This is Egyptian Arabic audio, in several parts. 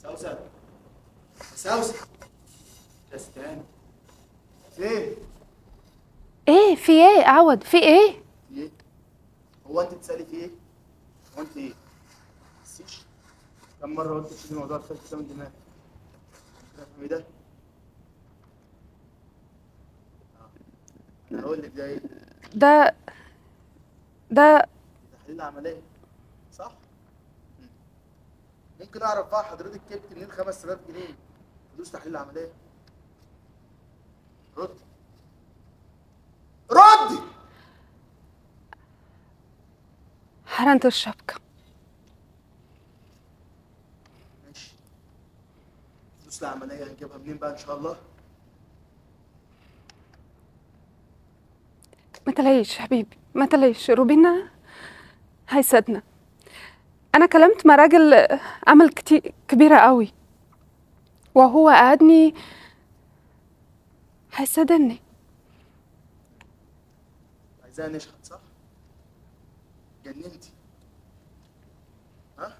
سوسن سوسن تستاني فين؟ ايه في ايه عوض في ايه في ايه؟ هو انت بتسالي في ايه؟ هو انت ايه؟ نسيش؟ كم مرة قلت تشيلي موضوع الخلف ده من دماغك؟ كده فاهمي ده؟ آه. انا هقول لك ده ايه؟ ده ده تحليل عملية صح؟ مم. ممكن اعرف بقى حضرتك جبت منين 5000 جنيه فلوس تحليل عملية؟ ردي ردي حرنت الشبكة ماشي فلوس العملية هنجيبها منين بقى ان شاء الله؟ ما تلاقيش حبيبي ما تلاقيش روبينا هيسدنا انا كلمت مع راجل عمل كتير كبيرة قوي وهو قعدني هيسدني عايزاها نشحت صح؟ جننتي ها؟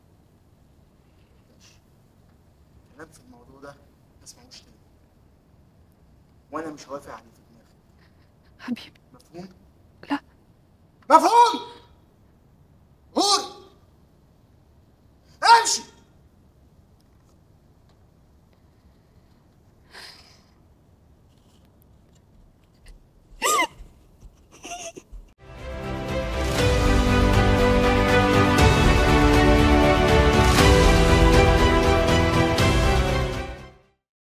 ماشي كلام في الموضوع ده ما اسمعوش تاني وانا مش هوافق عليه في دماغي حبيبي مفهوم؟ لا مفهوم؟